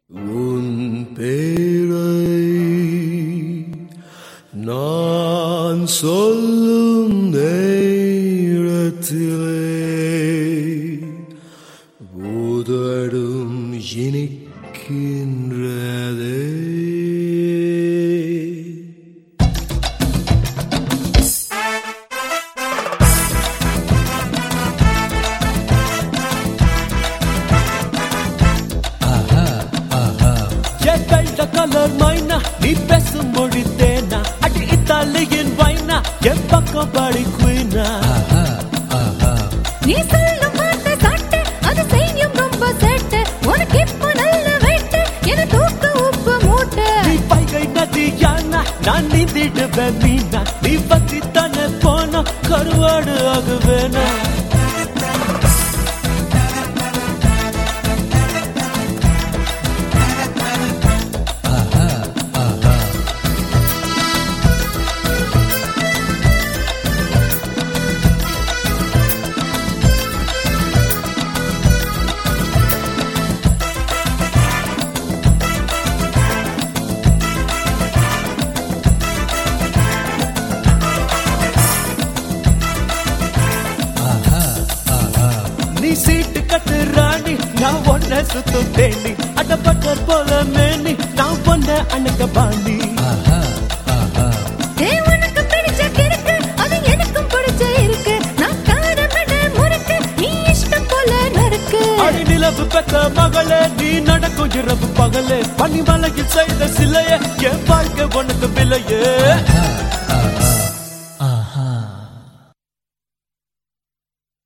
உன் பேரை நான் சொல்லும் நேரத்திலே உதடும் இனிக்கின்றதே என் வெள்ள கலர் மைனா நீ பேசும் மொழி தேனா அடி இத்தாலியின் வைனா என் பக்கம் படி குயினா நீ சொல்லும் வார்த்தை சாட்டு அது செய்யும் ரொம்ப சேட்டு உனக்கு இப்ப நல்ல வேட்டு என தூக்க உப்பு மூட்டை நீ பைகை நதி யானா நான் நீந்திடுவேன் மீனா நீ பத்தி தானே போனா கருவாடு ஆகுவேனா நீ சீட்டு கட்டு ராணி நான் ஒன்ன சுத்தும் தேனி அடப்பட்டர் போல மேனி நான் ஒன்ன அணுக்க பாண்டி ஏ உனக்கு பிடிச்ச கிறுக்கு அது எனக்கும் பிடிச்ச இருக்கு நான் காரமட முறுக்கு நீ இஷ்டம் போல நறுக்கு அடி நிலவு பெத்த மகளே நீ நடக்கும் இரவு பகலே பனிமலையில் செய்த சிலையே என் வாழ்க்கை உனக்கு விலையே